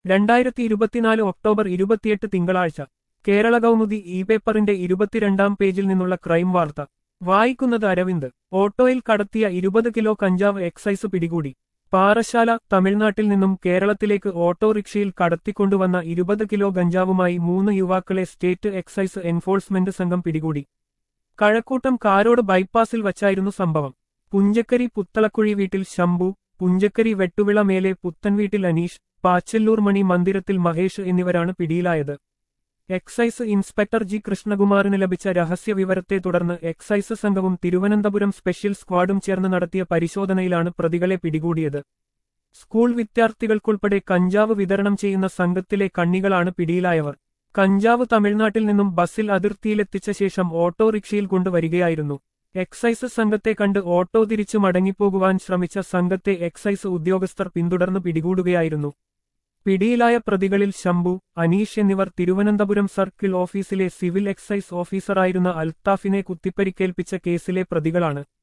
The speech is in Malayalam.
രണ്ടായിരത്തി ഇരുപത്തിനാല് ഒക്ടോബർ ഇരുപത്തിയെട്ട് തിങ്കളാഴ്ച കേരള കൗമുദി ഇ പേപ്പറിന്റെ ഇരുപത്തിരണ്ടാം പേജിൽ നിന്നുള്ള ക്രൈം വാർത്ത വായിക്കുന്നത് അരവിന്ദ് ഓട്ടോയിൽ കടത്തിയ ഇരുപത് കിലോ കഞ്ചാവ് എക്സൈസ് പിടികൂടി പാറശാല തമിഴ്നാട്ടിൽ നിന്നും കേരളത്തിലേക്ക് ഓട്ടോറിക്ഷയിൽ കടത്തിക്കൊണ്ടുവന്ന ഇരുപത് കിലോ ഗഞ്ചാവുമായി മൂന്ന് യുവാക്കളെ സ്റ്റേറ്റ് എക്സൈസ് എൻഫോഴ്സ്മെന്റ് സംഘം പിടികൂടി കഴക്കൂട്ടം കാരോട് ബൈപ്പാസിൽ വച്ചായിരുന്നു സംഭവം പുഞ്ചക്കരി പുത്തളക്കുഴി വീട്ടിൽ ശംഭു പുഞ്ചക്കരി വെട്ടുവിള മേലെ പുത്തൻ വീട്ടിൽ അനീഷ് പാച്ചല്ലൂർ മണി മന്ദിരത്തിൽ മഹേഷ് എന്നിവരാണ് പിടിയിലായത് എക്സൈസ് ഇൻസ്പെക്ടർ ജി കൃഷ്ണകുമാറിന് ലഭിച്ച രഹസ്യ വിവരത്തെ തുടർന്ന് എക്സൈസ് സംഘവും തിരുവനന്തപുരം സ്പെഷ്യൽ സ്ക്വാഡും ചേർന്ന് നടത്തിയ പരിശോധനയിലാണ് പ്രതികളെ പിടികൂടിയത് സ്കൂൾ വിദ്യാർത്ഥികൾക്കുൾപ്പെടെ കഞ്ചാവ് വിതരണം ചെയ്യുന്ന സംഘത്തിലെ കണ്ണികളാണ് പിടിയിലായവർ കഞ്ചാവ് തമിഴ്നാട്ടിൽ നിന്നും ബസ്സിൽ അതിർത്തിയിലെത്തിച്ച ശേഷം ഓട്ടോറിക്ഷയിൽ കൊണ്ടുവരികയായിരുന്നു എക്സൈസ് സംഘത്തെ കണ്ട് ഓട്ടോ തിരിച്ചു മടങ്ങിപ്പോകുവാൻ ശ്രമിച്ച സംഘത്തെ എക്സൈസ് ഉദ്യോഗസ്ഥർ പിന്തുടർന്ന് പിടികൂടുകയായിരുന്നു പിടിയിലായ പ്രതികളിൽ ശംഭു അനീഷ് എന്നിവർ തിരുവനന്തപുരം സർക്കിൾ ഓഫീസിലെ സിവിൽ എക്സൈസ് ഓഫീസറായിരുന്ന അൽത്താഫിനെ കുത്തിപ്പരിക്കേൽപ്പിച്ച കേസിലെ പ്രതികളാണ്